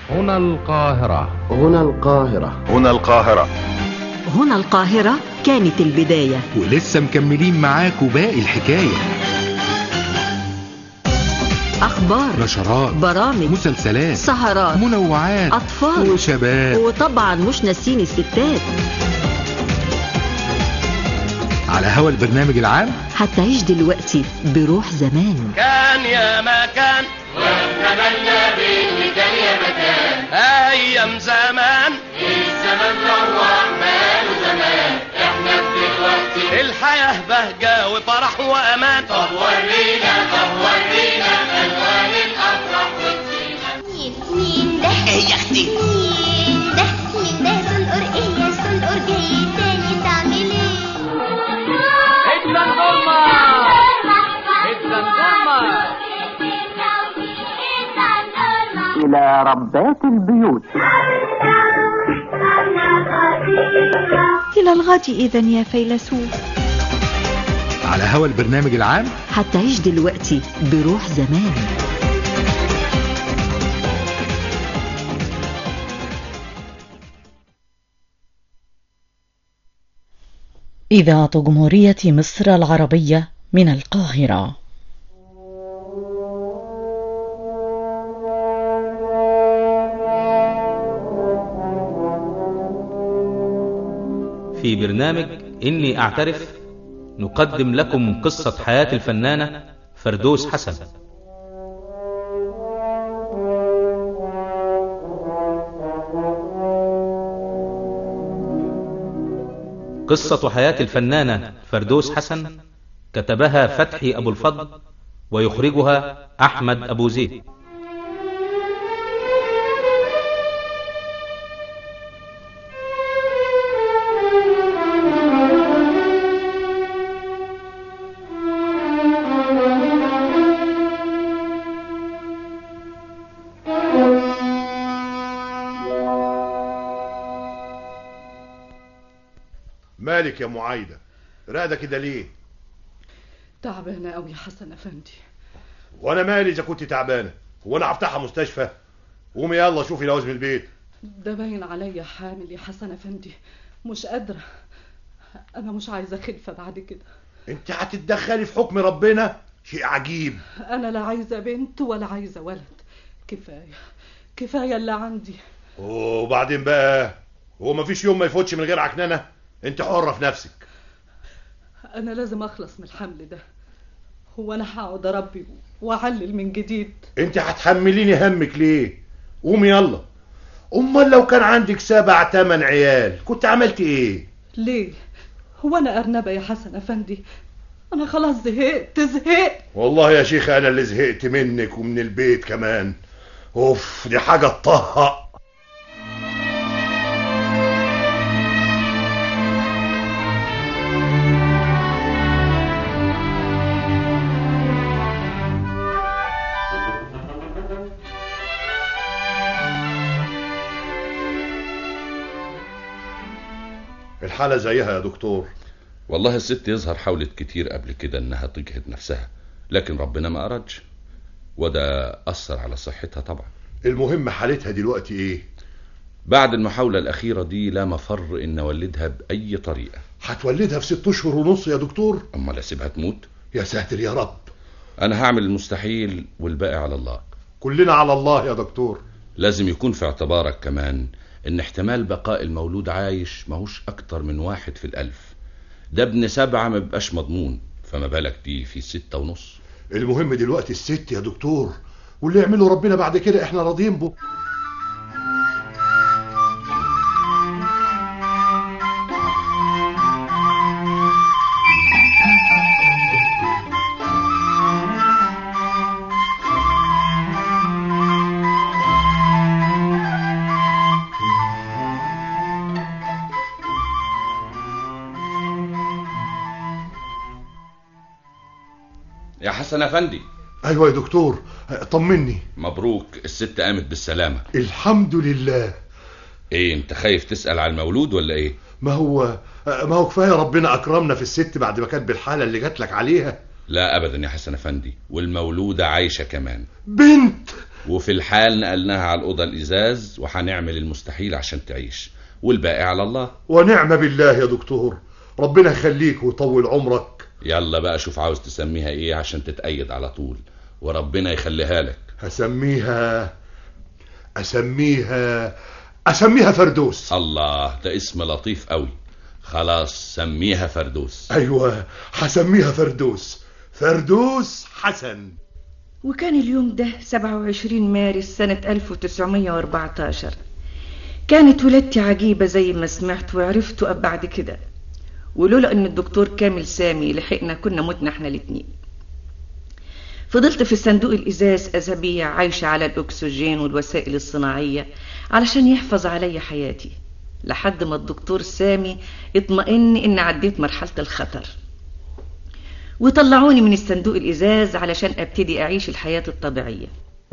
هنا القاهرة هنا القاهرة هنا القاهرة هنا القاهرة كانت البداية ولسه مكملين معاكم باقي الحكاية أخبار نشرات برامج مسلسلات سهرات منوعات أطفال وشباب وطبعا مش ناسين الستات على هوا البرنامج العام هتعيش دلوقتي بروح زمان كان يا ما كان واتمنى بإن كان يا مكان ايام زمان الزمن روح ماله زمان احنا دلوقتي الحياة بهجة وفرح وامان طب ورينا طب ورينا الوان الافراح والزينة مين مين ده ايه يا اختي مين ده مين ده سنقر ايه يا سنقر جاي تاني تعمل ايه إلى ربات البيوت إلى الغد إذا يا فيلسوف على هوا البرنامج العام هتعيش دلوقتي بروح زمان إذاعة جمهورية مصر العربية من القاهرة في برنامج إني أعترف نقدم لكم قصة حياة الفنانة فردوس حسن قصة حياة الفنانة فردوس حسن كتبها فتحي أبو الفضل ويخرجها أحمد أبو زيد مالك يا معايدة راقدة كده ليه تعبانة أوي يا حسن أفندي وانا مالي اذا كنت تعبانة هو انا هفتحها مستشفى قومي يلا شوفي لوازم البيت ده باين عليا حامل يا حسن أفندي مش قادرة أنا مش عايزة خلفة بعد كده انت هتتدخلي في حكم ربنا شيء عجيب أنا لا عايزة بنت ولا عايزة ولد كفاية كفاية اللي عندي وبعدين بقى هو مفيش يوم ما يفوتش من غير عكننة انت حرة في نفسك أنا لازم أخلص من الحمل ده هو أنا هقعد أربي وأعلل من جديد انت هتحمليني همك ليه قومي يلا امال لو كان عندك سبع تمن عيال كنت عملت ايه ليه هو أنا أرنبة يا حسن أفندي أنا خلاص زهقت زهقت والله يا شيخ انا اللي زهقت منك ومن البيت كمان اوف دي حاجة تطهق الحالة زيها يا دكتور والله الست يظهر حاولت كتير قبل كده انها تجهد نفسها لكن ربنا ما اردش وده اثر على صحتها طبعا المهم حالتها دلوقتي ايه بعد المحاولة الأخيرة دي لا مفر إن أولدها بأي طريقة هتولدها في ست اشهر ونص يا دكتور أمال أسيبها تموت يا ساتر يا رب أنا هعمل المستحيل والباقي على الله كلنا على الله يا دكتور لازم يكون في اعتبارك كمان إن احتمال بقاء المولود عايش ماهوش أكتر من واحد في الألف ده ابن سبعة ما بقاش مضمون فما بالك دي في ستة ونص المهم دلوقتي الست يا دكتور واللي يعمله ربنا بعد كده احنا راضيين به يا حسن أفندي ايوه يا دكتور طمني مبروك الست قامت بالسلامة الحمد لله ايه انت خايف تسأل على المولود ولا ايه ما هو ما هو كفايه ربنا اكرمنا في الست بعد ما كانت بالحاله اللي جات لك عليها لا ابدا يا حسن افندي والمولودة عايشة كمان بنت وفي الحال نقلناها على الأوضة الإزاز وهنعمل المستحيل عشان تعيش والباقي على الله ونعم بالله يا دكتور ربنا يخليك ويطول عمرك يلا بقى شوف عاوز تسميها ايه عشان تتأيد على طول وربنا يخليها لك هسميها اسميها اسميها فردوس الله ده اسم لطيف قوي خلاص سميها فردوس ايوه هسميها فردوس فردوس حسن وكان اليوم ده 27 مارس سنة 1914 كانت ولادتي عجيبة زي ما سمعت وعرفت بعد كده ولولا ان الدكتور كامل سامي لحقنا كنا متنا احنا الاتنين فضلت في الصندوق الازاز اسابيع عايشة على الاكسجين والوسائل الصناعية علشان يحفظ علي حياتي لحد ما الدكتور سامي اطمئن ان عديت مرحلة الخطر وطلعوني من الصندوق الازاز علشان ابتدي اعيش الحياة الطبيعية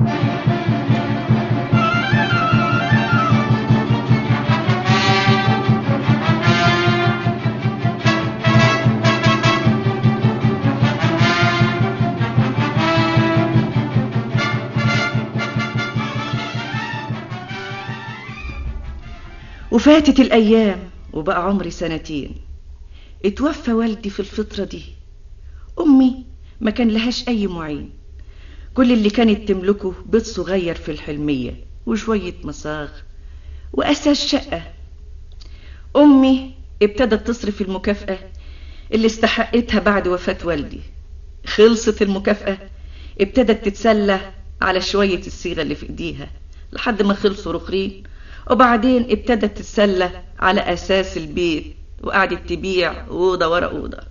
وفاتت الأيام وبقى عمري سنتين اتوفى والدي في الفترة دي أمي ما كان لهاش أي معين كل اللي كانت تملكه بيت صغير في الحلمية وشوية مصاغ وأساس شقة أمي ابتدت تصرف المكافأة اللي استحقتها بعد وفاة والدي خلصت المكافأة ابتدت تتسلى على شوية الصيغة اللي في ايديها لحد ما خلصوا رخرين وبعدين ابتدت تتسلى على أساس البيت وقعدت تبيع أوضة ورا أوضة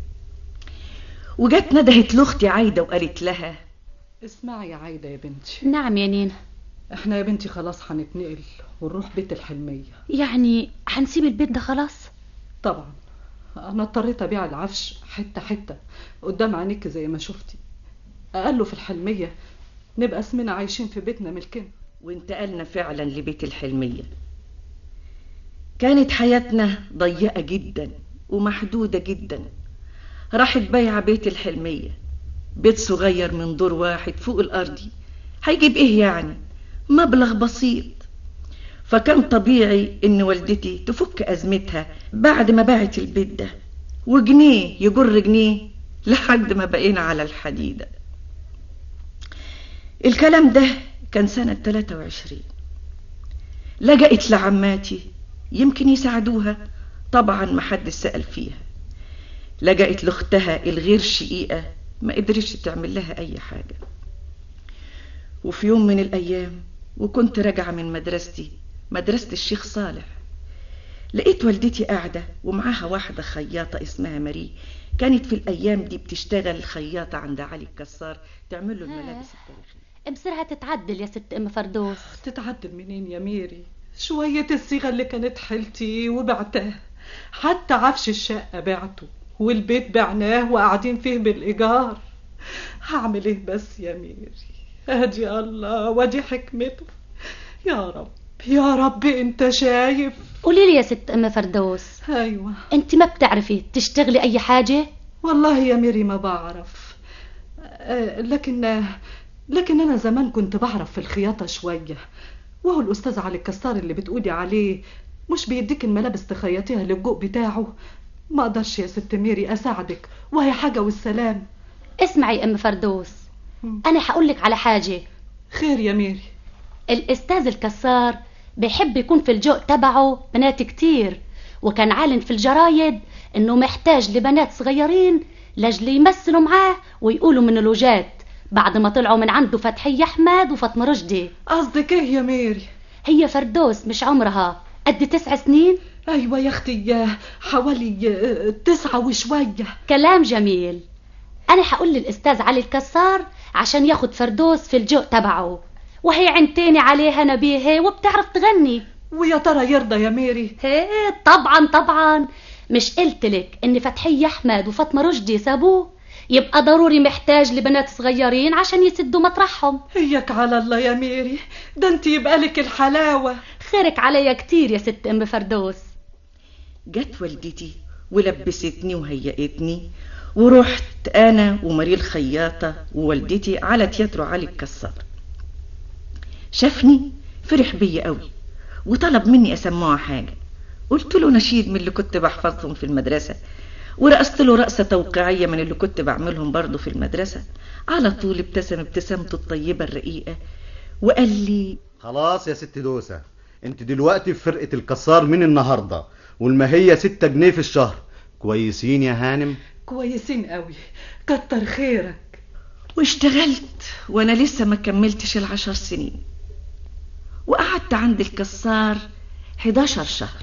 وجت ندهت لأختي عايدة وقالت لها اسمعي يا عايدة يا بنتي نعم يا نينا احنا يا بنتي خلاص هنتنقل ونروح بيت الحلمية يعني هنسيب البيت ده خلاص طبعا انا اضطريت ابيع العفش حتة حتة قدام عينيك زي ما شفتي اقله في الحلمية نبقى اسمنا عايشين في بيتنا ملكنا وانتقلنا فعلا لبيت الحلمية كانت حياتنا ضيقة جدا ومحدودة جدا راحت بايعة بيت الحلمية بيت صغير من دور واحد فوق الأرضي هيجيب ايه يعني مبلغ بسيط فكان طبيعي ان والدتي تفك ازمتها بعد ما باعت البيت ده وجنيه يجر جنيه لحد ما بقينا على الحديدة الكلام ده كان سنة 23 لجأت لعماتي يمكن يساعدوها طبعا ما حد سأل فيها لجأت لاختها الغير شقيقة ما قدرتش تعمل لها أي حاجة وفي يوم من الأيام وكنت راجعة من مدرستي مدرسة الشيخ صالح لقيت والدتي قاعدة ومعاها واحدة خياطة اسمها ماري كانت في الأيام دي بتشتغل خياطة عند علي الكسار تعمل له الملابس التاريخية مصيرها تتعدل يا ست ام فردوس تتعدل منين يا ميري شوية الصيغة اللي كانت حيلتي وبعتها حتى عفش الشقة بعته والبيت بعناه وقاعدين فيه بالإيجار هعمل ايه بس يا ميري ادي الله ودي حكمته يا رب يا رب انت شايف قولي لي يا ست ام فردوس ايوه انت ما بتعرفي تشتغلي اي حاجة والله يا ميري ما بعرف أه لكن لكن انا زمان كنت بعرف في الخياطة شوية وهو الاستاذ علي الكسار اللي بتقولي عليه مش بيديك الملابس تخيطيها للجوق بتاعه ما اقدرش يا ست ميري اساعدك وهي حاجة والسلام اسمعي ام فردوس انا هقولك على حاجة خير يا ميري الاستاذ الكسار بيحب يكون في الجوق تبعه بنات كتير وكان عالن في الجرايد انه محتاج لبنات صغيرين لاجل يمثلوا معاه ويقولوا من الوجات بعد ما طلعوا من عنده فتحية أحمد وفاطمة رشدي قصدك ايه يا ميري هي فردوس مش عمرها قد تسع سنين ايوه يا اختي حوالي تسعة وشوية كلام جميل انا هقول للاستاذ علي الكسار عشان ياخد فردوس في الجوق تبعه وهي عينتيني عليها نبيهة وبتعرف تغني ويا ترى يرضى يا ميري هي طبعا طبعا مش قلتلك ان فتحية احمد وفاطمة رشدي سابوه يبقى ضروري محتاج لبنات صغيرين عشان يسدوا مطرحهم هيك على الله يا ميري ده انت يبقى لك الحلاوة خيرك عليا كتير يا ست ام فردوس جت والدتي ولبستني وهيئتني ورحت انا وماري الخياطة ووالدتي على تياترو علي الكسار شافني فرح بيا قوي وطلب مني اسمعه حاجه قلت له نشيد من اللي كنت بحفظهم في المدرسه ورقصت له رقصه توقيعيه من اللي كنت بعملهم برضه في المدرسه على طول ابتسم ابتسامته الطيبه الرقيقه وقال لي خلاص يا ست دوسة انت دلوقتي في فرقة الكسار من النهاردة والماهية ستة جنيه في الشهر كويسين يا هانم كويسين قوي كتر خيرك واشتغلت وانا لسه ما كملتش العشر سنين وقعدت عند الكسار 11 شهر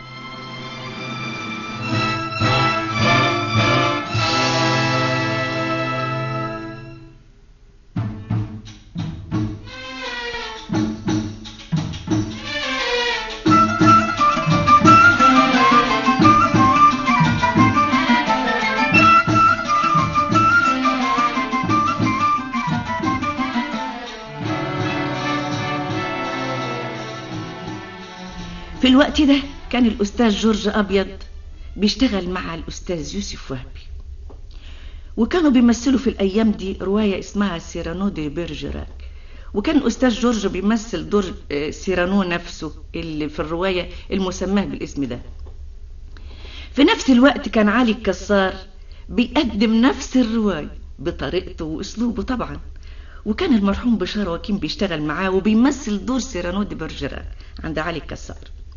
في الوقت ده كان الأستاذ جورج أبيض بيشتغل مع الأستاذ يوسف وهبي وكانوا بيمثلوا في الأيام دي رواية اسمها سيرانو دي بيرجراك وكان الأستاذ جورج بيمثل دور آه، سيرانو نفسه اللي في الرواية المسماه بالاسم ده في نفس الوقت كان علي الكسار بيقدم نفس الرواية بطريقته وأسلوبه طبعا وكان المرحوم بشار وكيم بيشتغل معاه وبيمثل دور سيرانو دي برجراك عند علي الكسار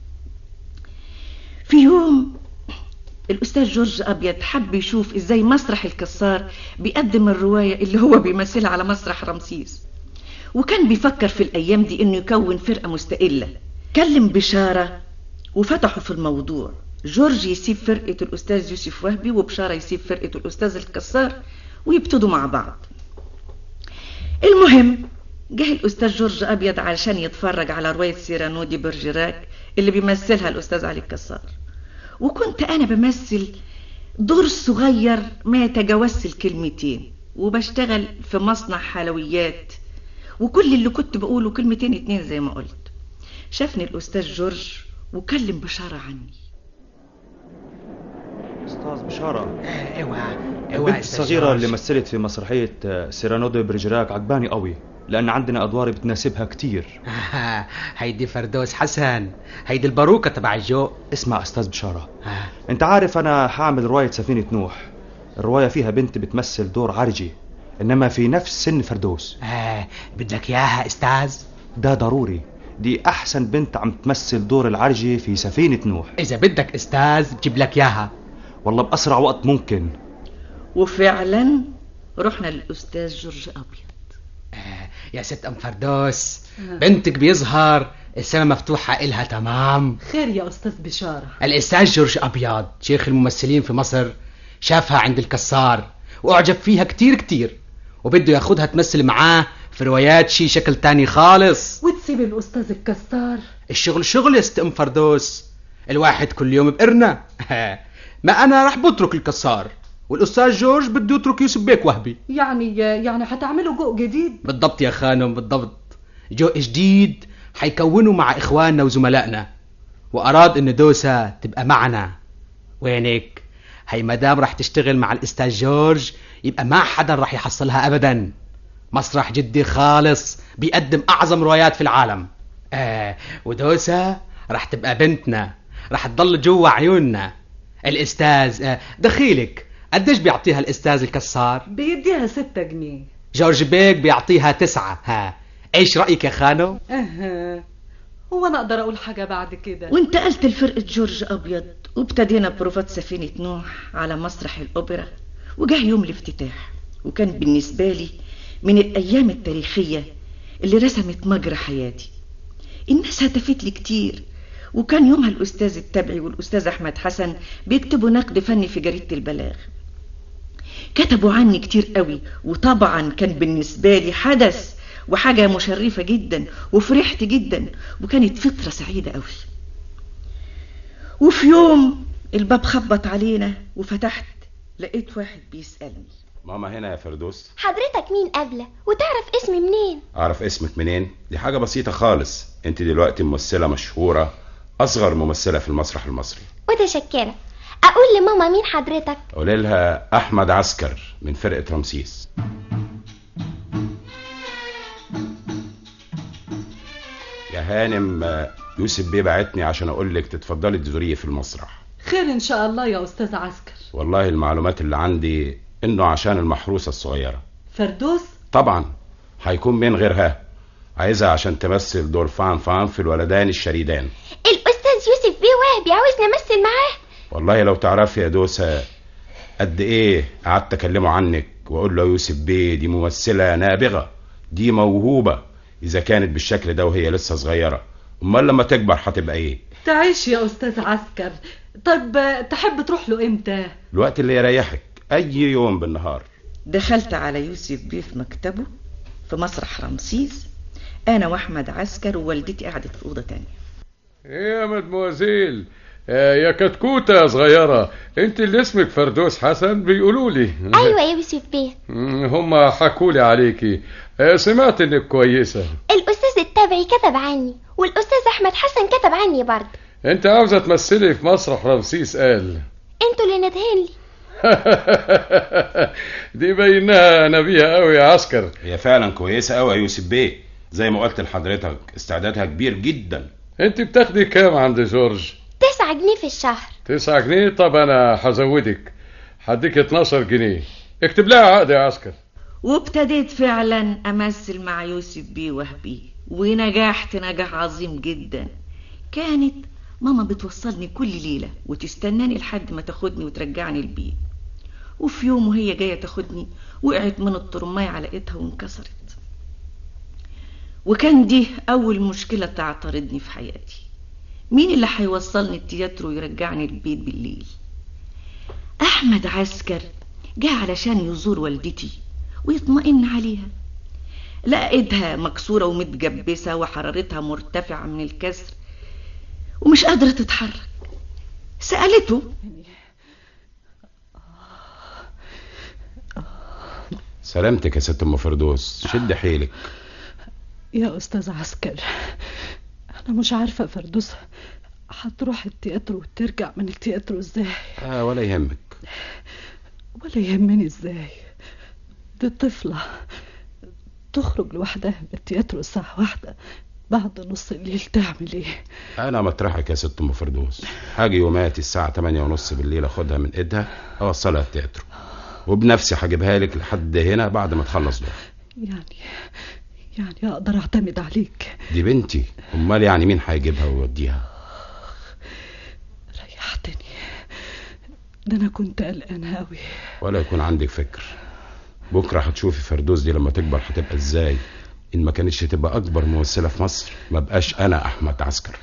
في يوم الأستاذ جورج أبيض حب يشوف إزاي مسرح الكسار بيقدم الرواية اللي هو بيمثلها على مسرح رمسيس وكان بيفكر في الأيام دي إنه يكون فرقة مستقلة كلم بشارة وفتحوا في الموضوع جورج يسيب فرقة الأستاذ يوسف وهبي وبشارة يسيب فرقة الأستاذ الكسار ويبتدوا مع بعض المهم جه الأستاذ جورج أبيض علشان يتفرج على رواية سيرانو دي برجراك اللي بيمثلها الأستاذ علي الكسار وكنت أنا بمثل دور صغير ما يتجاوزش الكلمتين وبشتغل في مصنع حلويات وكل اللي كنت بقوله كلمتين اتنين زي ما قلت شافني الأستاذ جورج وكلم بشارة عني استاذ بشارة اوعى البنت الصغيرة اللي مثلت في مسرحية آه، سيرانو دي برجراك عجباني قوي لأن عندنا أدوار بتناسبها كتير آه، هيدي فردوس حسن هيدي الباروكة تبع الجو اسمع أستاذ بشارة أنت عارف أنا هعمل رواية سفينة نوح الرواية فيها بنت بتمثل دور عرجي إنما في نفس سن فردوس آه بدك إياها أستاذ ده ضروري دي أحسن بنت عم تمثل دور العرجي في سفينة نوح إذا بدك أستاذ بجيب لك إياها والله بأسرع وقت ممكن وفعلا رحنا للأستاذ جورج أبيض يا ست أم فردوس بنتك بيظهر السما مفتوحة إلها تمام خير يا أستاذ بشارة الأستاذ جورج أبيض شيخ الممثلين في مصر شافها عند الكسار وأعجب فيها كتير كتير وبده ياخدها تمثل معاه في روايات شي شكل تاني خالص وتسيب الأستاذ الكسار الشغل شغل يا ست أم فردوس الواحد كل يوم بقرنا ما أنا رح بترك الكسار والأستاذ جورج بده يترك يوسف بيك وهبي يعني يعني هتعملوا جو جديد بالضبط يا خانم بالضبط جو جديد حيكونوا مع إخواننا وزملائنا وأراد إن دوسة تبقى معنا وينك هي مدام رح تشتغل مع الأستاذ جورج يبقى ما حدا رح يحصلها أبدا مسرح جدي خالص بيقدم أعظم روايات في العالم آه ودوسة رح تبقى بنتنا رح تضل جوا عيوننا الأستاذ آه دخيلك قديش بيعطيها الأستاذ الكسار بيديها ستة جنيه جورج بيك بيعطيها تسعة ها ايش رأيك يا خانو؟ اها هو انا اقدر اقول حاجة بعد كده وانتقلت لفرقة جورج أبيض وابتدينا بروفات سفينة نوح على مسرح الأوبرا وجه يوم الافتتاح وكان بالنسبة لي من الأيام التاريخية اللي رسمت مجرى حياتي الناس هتفت لي كتير وكان يومها الأستاذ التبعي والأستاذ أحمد حسن بيكتبوا نقد فني في جريدة البلاغ كتبوا عني كتير قوي وطبعا كان بالنسبة لي حدث وحاجة مشرفة جدا وفرحت جدا وكانت فترة سعيدة قوي وفي يوم الباب خبط علينا وفتحت لقيت واحد بيسألني ماما هنا يا فردوس حضرتك مين قبله وتعرف اسمي منين أعرف اسمك منين؟ دي حاجة بسيطة خالص أنت دلوقتي ممثلة مشهورة أصغر ممثلة في المسرح المصري متشكرة أقول لماما مين حضرتك قولي لها أحمد عسكر من فرقة رمسيس يا هانم آه، يوسف بيه بعتني عشان اقول لك تتفضلي تزوريه في المسرح خير ان شاء الله يا استاذ عسكر والله المعلومات اللي عندي انه عشان المحروسه الصغيره فردوس طبعا هيكون مين غيرها عايزها عشان تمثل دور فان فان في الولدان الشريدان الاستاذ يوسف بيه وهبي عاوزني امثل معاه والله لو تعرفي يا دوسة قد ايه قعدت اكلمه عنك واقول له يوسف بيه دي ممثلة نابغة دي موهوبة اذا كانت بالشكل ده وهي لسه صغيرة امال لما تكبر هتبقى ايه تعيش يا استاذ عسكر طب آه، تحب تروح له امتى الوقت اللي يريحك اي يوم بالنهار دخلت على يوسف بيه في مكتبه في مسرح رمسيس انا واحمد عسكر ووالدتي قعدت في اوضه تانية ايه يا مدموزيل آه، يا كتكوتة يا صغيرة انت اللي اسمك فردوس حسن بيقولوا لي ايوه يا يوسف بيه هم حكوا لي عليكي آه، سمعت انك كويسة الاستاذ التابعي كتب عني والاستاذ احمد حسن كتب عني برضه انت عاوزة تمثلي في مسرح رمسيس قال انتوا اللي ندهن لي دي بينها نبيهة قوي يا عسكر هي فعلا كويسة قوي يا يوسف بيه زي ما قلت لحضرتك استعدادها كبير جدا انت بتاخدي كام عند جورج تسعة جنيه في الشهر تسعة جنيه طب انا هزودك هديك 12 جنيه اكتب لها عقد يا عسكر وابتديت فعلا امثل مع يوسف بيه وهبي ونجحت نجاح عظيم جدا كانت ماما بتوصلني كل ليله وتستناني لحد ما تاخدني وترجعني البيت وفي يوم وهي جايه تاخدني وقعت من الطرمايه على ايدها وانكسرت وكان دي اول مشكله تعترضني في حياتي مين اللي هيوصلني التياترو ويرجعني البيت بالليل احمد عسكر جه علشان يزور والدتي ويطمئن عليها لقى ايدها مكسوره ومتجبسه وحرارتها مرتفعه من الكسر ومش قادره تتحرك سالته سلامتك يا ست ام فردوس شد حيلك يا استاذ عسكر انا مش عارفه فردوس هتروح التياترو وترجع من التياترو ازاي آه ولا يهمك ولا يهمني ازاي دي طفله تخرج لوحدها من التياترو الساعه واحدة بعد نص الليل تعمل ايه انا مطرحك يا ست ام فردوس هاجي يوماتي الساعه 8 ونص بالليل اخدها من ايدها اوصلها التياترو وبنفسي هجيبها لك لحد هنا بعد ما تخلص دور يعني يعني اقدر اعتمد عليك دي بنتي امال يعني مين هيجيبها ويوديها ريحتني ده انا كنت قلقانه قوي ولا يكون عندك فكر بكره هتشوفي فردوس دي لما تكبر هتبقى ازاي ان ما كانتش تبقى اكبر ممثله في مصر ما بقاش انا احمد عسكر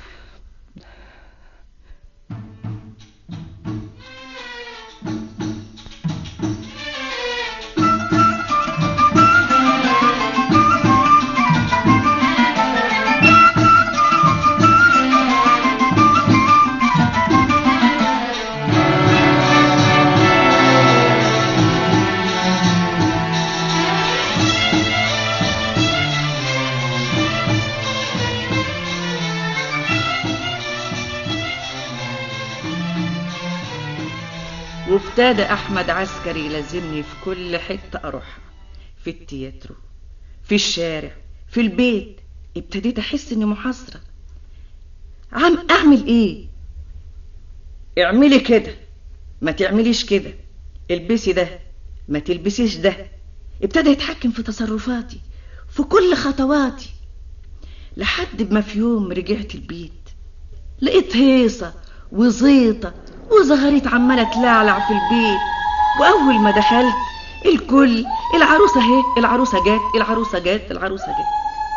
وابتدى احمد عسكري يلازمني في كل حته اروحها في التياترو في الشارع في البيت ابتديت احس اني محاصره عم اعمل ايه اعملي كده ما تعمليش كده البسي ده ما تلبسيش ده ابتدى يتحكم في تصرفاتي في كل خطواتي لحد ما في يوم رجعت البيت لقيت هيصة وزيطة وزغريت عمالة تلعلع في البيت وأول ما دخلت الكل العروسة اهي العروسة جت العروسة جت العروسة جت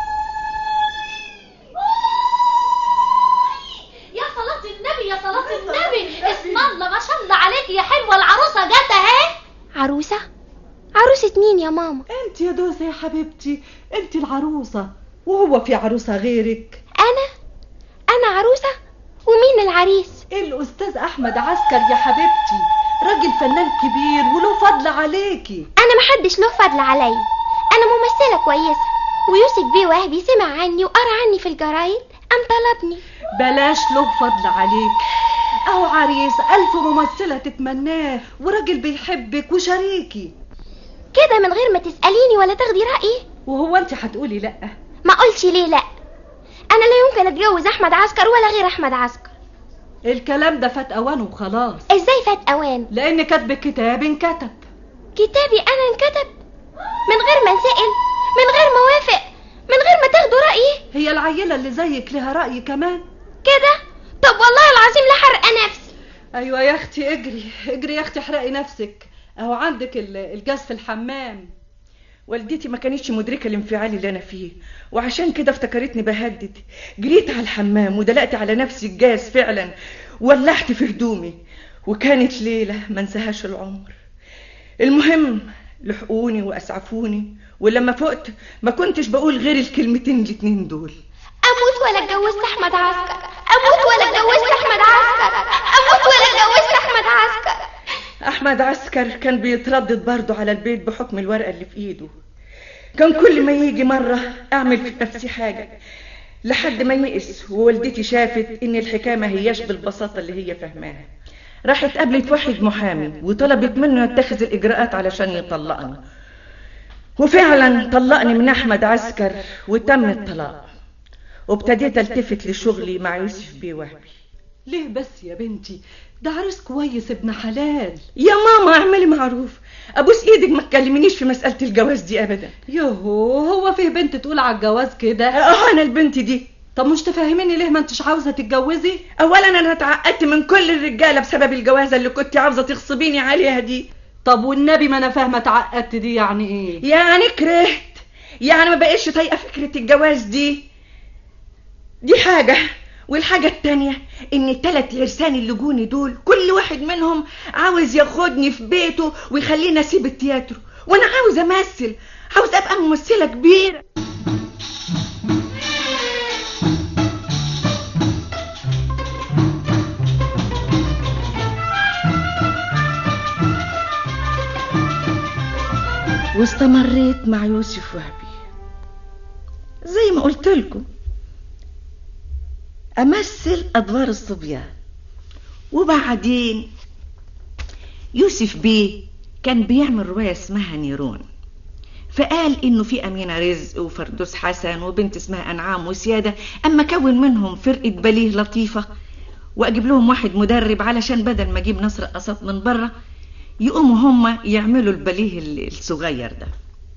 يا صلاة النبي يا صلاة النبي اسم الله ما شاء الله عليك يا حلوة العروسة جت اهي عروسة عروسة مين يا ماما انت يا دوسة يا حبيبتي انت العروسة وهو في عروسة غيرك انا انا عروسة ومين العريس الاستاذ احمد عسكر يا حبيبتي راجل فنان كبير وله فضل عليكي انا محدش له فضل عليا انا ممثلة كويسة ويوسف بيه وهبي سمع عني وقرا عني في الجرايد قام طلبني بلاش له فضل عليك اهو عريس الف ممثلة تتمناه وراجل بيحبك وشريكي كده من غير ما تسأليني ولا تاخدي رأيي وهو انت هتقولي لا ما قلتش ليه لا انا لا ممكن اتجوز احمد عسكر ولا غير احمد عسكر الكلام ده فات اوانه وخلاص ازاي فات اوان لان كتب الكتاب انكتب كتابي انا انكتب من غير ما انسأل من غير ما اوافق من غير ما تاخدوا رايي هي العيله اللي زيك لها راي كمان كده طب والله العظيم لا حرق نفسي ايوه يا اختي اجري اجري يا اختي احرقي نفسك اهو عندك ال- الجاز في الحمام والدتي ما كانتش مدركة الانفعال اللي أنا فيه وعشان كده افتكرتني بهدد جريت على الحمام ودلقت على نفسي الجاز فعلا ولعت في هدومي وكانت ليلة ما انساهاش العمر المهم لحقوني وأسعفوني ولما فقت ما كنتش بقول غير الكلمتين الاتنين دول اموت ولا اتجوزت احمد عسكر اموت ولا اتجوزت احمد عسكر اموت ولا اتجوزت احمد عسكر أحمد عسكر كان بيتردد برضه على البيت بحكم الورقة اللي في إيده كان كل ما يجي مرة أعمل في نفسي حاجة لحد ما يئس ووالدتي شافت إن الحكاية ما هياش بالبساطة اللي هي فاهماها راحت قابلت واحد محامي وطلبت منه يتخذ الإجراءات علشان يطلقني وفعلا طلقني من أحمد عسكر وتم الطلاق وابتديت التفت لشغلي مع يوسف بيه وهبي ليه بس يا بنتي ده عريس كويس ابن حلال يا ماما اعملي معروف ابوس ايدك ما تكلمنيش في مسألة الجواز دي ابدا يوهو هو فيه بنت تقول على الجواز كده اه انا البنت دي طب مش تفهميني ليه ما انتش عاوزه تتجوزي اولا انا اتعقدت من كل الرجاله بسبب الجوازه اللي كنت عاوزه تغصبيني عليها دي طب والنبي ما انا فاهمه اتعقدت دي يعني ايه يعني كرهت يعني ما بقيتش طايقه فكره الجواز دي دي حاجه والحاجة التانية ان التلات عرسان اللي جوني دول كل واحد منهم عاوز ياخدني في بيته ويخليني اسيب التياترو وانا عاوز امثل عاوز ابقى ممثلة كبيرة واستمريت مع يوسف وهبي زي ما قلت لكم امثل ادوار الصبيان وبعدين يوسف بيه كان بيعمل رواية اسمها نيرون فقال انه في امينة رزق وفردوس حسن وبنت اسمها انعام وسيادة اما كون منهم فرقة بليه لطيفة واجيب لهم واحد مدرب علشان بدل ما اجيب ناس رقصات من بره يقوموا هما يعملوا البليه الصغير ده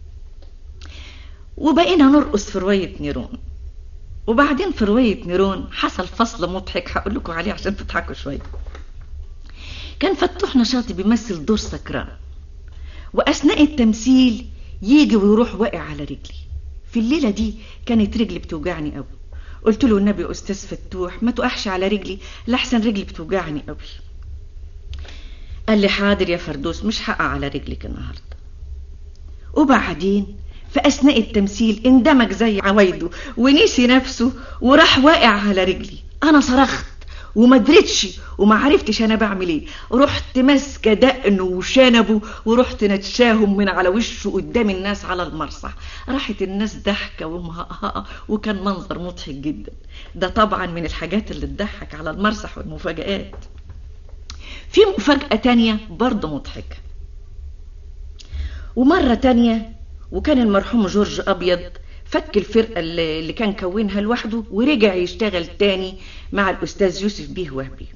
وبقينا نرقص في رواية نيرون وبعدين في رواية نيرون حصل فصل مضحك هقول لكم عليه عشان تضحكوا شوية كان فتوح نشاطي بيمثل دور سكران وأثناء التمثيل يجي ويروح واقع على رجلي في الليلة دي كانت رجلي بتوجعني قوي قلت له النبي يا أستاذ فتوح ما تقحش على رجلي لحسن رجلي بتوجعني قوي قال لي حاضر يا فردوس مش هقع على رجلك النهارده وبعدين في أثناء التمثيل اندمج زي عوايده ونسي نفسه وراح واقع على رجلي أنا صرخت وما دريتش وما عرفتش أنا بعمل إيه رحت ماسكة دقنه وشنبه ورحت نتشاهم من على وشه قدام الناس على المسرح راحت الناس ضحكة ومهقهقة وكان منظر مضحك جدا ده طبعا من الحاجات اللي تضحك على المسرح والمفاجآت في مفاجأة تانية برضه مضحكة ومرة تانية وكان المرحوم جورج أبيض فك الفرقة اللي كان كونها لوحده ورجع يشتغل تاني مع الأستاذ يوسف بيه وهبي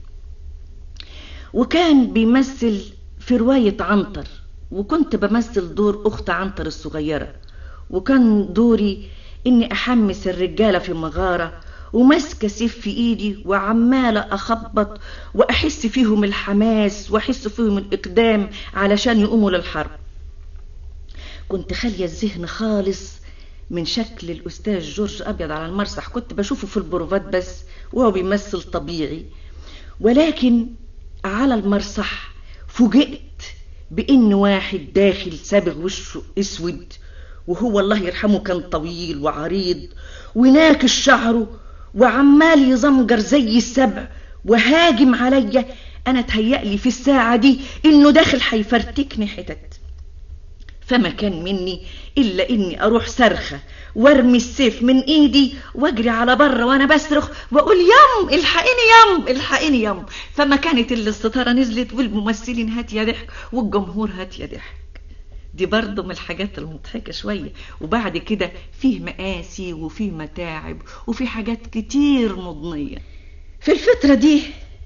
وكان بيمثل في رواية عنتر وكنت بمثل دور أخت عنتر الصغيرة وكان دوري إني أحمس الرجالة في مغارة وماسكة سيف في إيدي وعمالة أخبط وأحس فيهم الحماس وأحس فيهم الإقدام علشان يقوموا للحرب كنت خالية الذهن خالص من شكل الأستاذ جورج أبيض على المسرح كنت بشوفه في البروفات بس وهو بيمثل طبيعي ولكن على المسرح فوجئت بإن واحد داخل سابغ وشه أسود وهو الله يرحمه كان طويل وعريض وناكش شعره وعمال يزمجر زي السبع وهاجم عليا أنا تهيألي في الساعة دي إنه داخل هيفرتكني حتت فما كان مني إلا إني أروح صرخة وارمي السيف من إيدي واجري على بره وأنا بصرخ وأقول يم الحقيني يم الحقيني يم فما كانت إلا الستارة نزلت والممثلين هات يا ضحك والجمهور هات يا ضحك دي برضه من الحاجات المضحكة شوية وبعد كده فيه مقاسي وفيه متاعب وفيه حاجات كتير مضنية في الفترة دي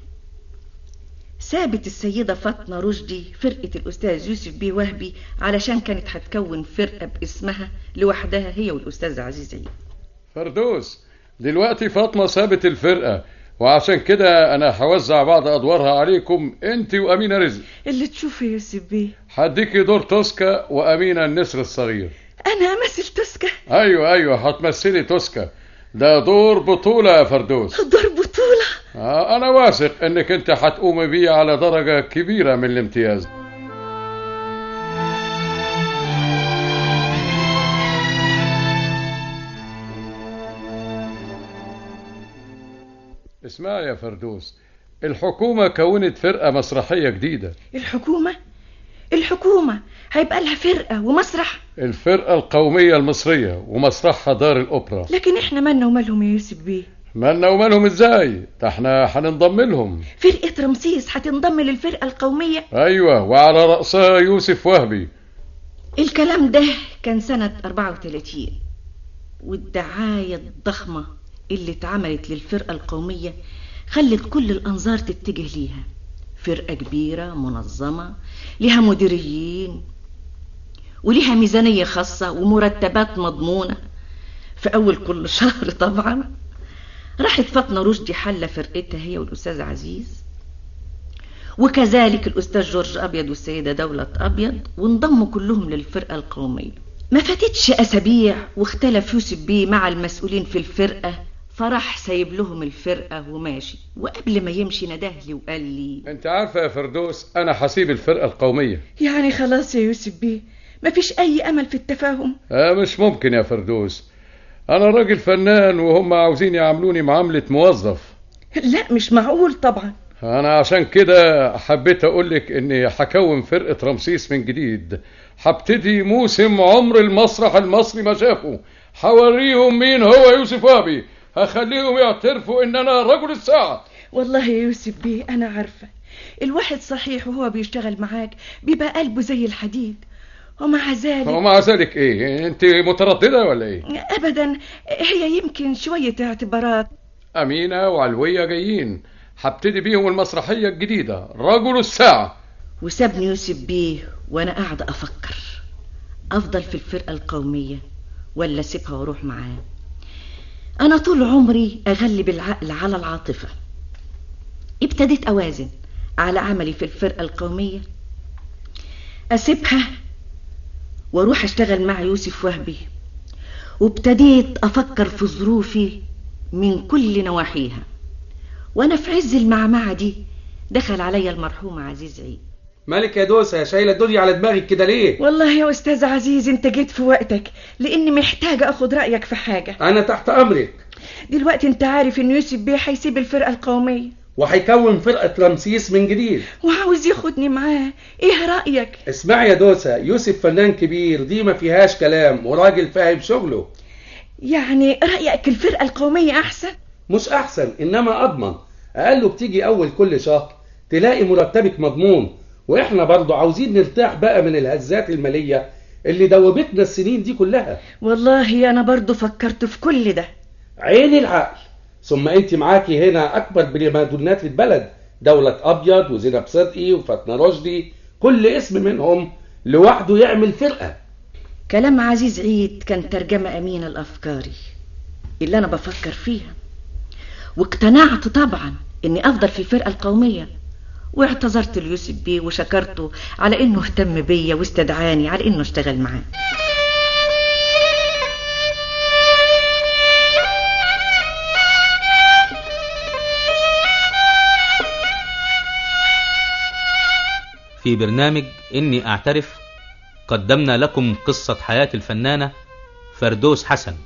سابت السيدة فاطمة رشدي فرقة الأستاذ يوسف بيه وهبي علشان كانت هتكون فرقة باسمها لوحدها هي والأستاذ عزيز عيد فردوس دلوقتي فاطمة سابت الفرقة وعشان كده انا هوزع بعض ادوارها عليكم انت وامينة رزق اللي تشوفه يا يوسف بيه هديكي دور توسكا وامينة النسر الصغير أنا أمثل تسكة ايوه ايوه هتمثلي توسكا ده دور بطولة يا فردوس دور بطولة آه انا واثق انك انت هتقومي بيه على درجة كبيرة من الامتياز اسمعي يا فردوس الحكومة كونت فرقة مسرحية جديدة الحكومة الحكومة هيبقى لها فرقة ومسرح الفرقة القومية المصرية ومسرحها دار الأوبرا لكن احنا مالنا ومالهم يا يوسف بيه مالنا ومالهم ازاي ده احنا هننضم لهم فرقة رمسيس هتنضم للفرقة القومية ايوه وعلى رأسها يوسف وهبي الكلام ده كان سنة 34 والدعاية الضخمة اللي اتعملت للفرقة القومية خلت كل الأنظار تتجه ليها فرقة كبيرة منظمة لها مديريين ولها ميزانية خاصة ومرتبات مضمونة في أول كل شهر طبعا راحت فاطمة رشدي حل فرقتها هي والأستاذ عزيز وكذلك الأستاذ جورج أبيض والسيدة دولة أبيض وانضموا كلهم للفرقة القومية ما فاتتش أسابيع واختلف يوسف بيه مع المسؤولين في الفرقة فراح سايب لهم الفرقة وماشي وقبل ما يمشي ندهلي وقال لي انت عارفة يا فردوس انا هسيب الفرقة القومية يعني خلاص يا يوسف بيه مفيش أي أمل في التفاهم آه مش ممكن يا فردوس انا راجل فنان وهم عاوزين يعاملوني معاملة موظف لا مش معقول طبعا انا عشان كده حبيت اقولك اني هكون فرقة رمسيس من جديد هبتدي موسم عمر المسرح المصري ما شافه هوريهم مين هو يوسف وهبي هخليهم يعترفوا ان انا رجل الساعة والله يا يوسف بيه أنا عارفة الواحد صحيح وهو بيشتغل معاك بيبقى قلبه زي الحديد ومع ذلك ومع ذلك ايه انت مترددة ولا ايه أبدا هي يمكن شوية اعتبارات امينة وعلوية جايين هبتدي بيهم المسرحية الجديدة رجل الساعة وسابني يوسف بيه وأنا قاعدة أفكر أفضل في الفرقة القومية ولا أسيبها وأروح معاه أنا طول عمري أغلب العقل على العاطفة ابتديت أوازن على عملي في الفرقة القومية أسيبها وأروح أشتغل مع يوسف وهبي وابتديت أفكر في ظروفي من كل نواحيها وأنا في عز المعمعة دي دخل عليا المرحوم عزيز عيد مالك يا دوسة شايلة الدنيا على دماغك كده ليه والله يا أستاذ عزيز أنت جيت في وقتك لأني محتاجة أخد رأيك في حاجة أنا تحت أمرك دلوقتي أنت عارف إن يوسف بيه هيسيب الفرقة القومية وهيكون فرقة رمسيس من جديد وعاوز ياخدني معاه إيه رأيك اسمعي يا دوسة يوسف فنان كبير دي ما فيهاش كلام وراجل فاهم شغله يعني رأيك الفرقة القومية أحسن مش أحسن إنما أضمن أقله بتيجي أول كل شهر تلاقي مرتبك مضمون وإحنا برضو عاوزين نرتاح بقى من الهزات المالية اللي دوبتنا السنين دي كلها والله أنا برضو فكرت في كل ده عين العقل ثم انت معاكي هنا اكبر بريمادونات البلد دولة ابيض وزينب صدقي وفاطمة رشدي كل اسم منهم لوحده يعمل فرقة كلام عزيز عيد كان ترجمة أمينة لأفكاري اللي أنا بفكر فيها واقتنعت طبعا إني أفضل في الفرقة القومية واعتذرت ليوسف بيه وشكرته على إنه اهتم بيا واستدعاني على إنه اشتغل معاه في برنامج إني أعترف قدمنا لكم قصة حياة الفنانة فردوس حسن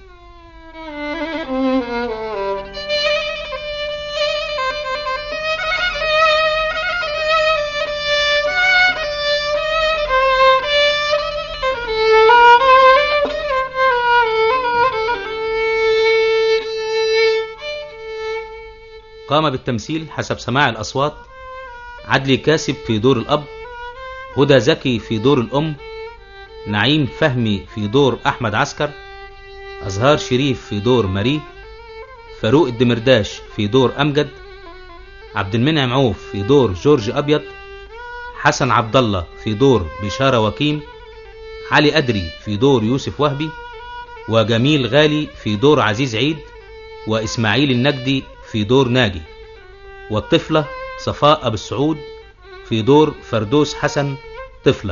قام بالتمثيل حسب سماع الأصوات عدلي كاسب في دور الأب هدى زكي في دور الأم نعيم فهمي في دور أحمد عسكر أزهار شريف في دور ماري فاروق الدمرداش في دور أمجد عبد المنعم عوف في دور جورج أبيض حسن عبد الله في دور بشارة وكيم علي أدري في دور يوسف وهبي وجميل غالي في دور عزيز عيد وإسماعيل النجدي في دور ناجي والطفلة صفاء أبو السعود في دور فردوس حسن طفلة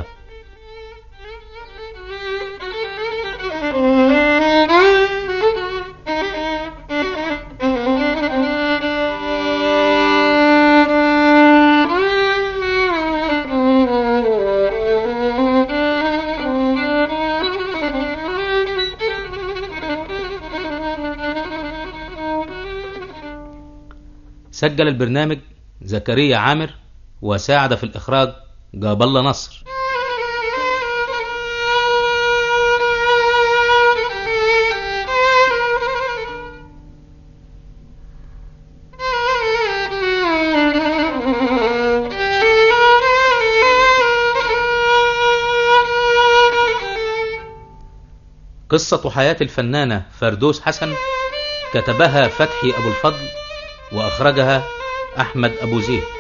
سجل البرنامج زكريا عامر وساعد في الإخراج جاب الله نصر قصة حياة الفنانة فردوس حسن كتبها فتحي أبو الفضل وأخرجها أحمد أبو زيد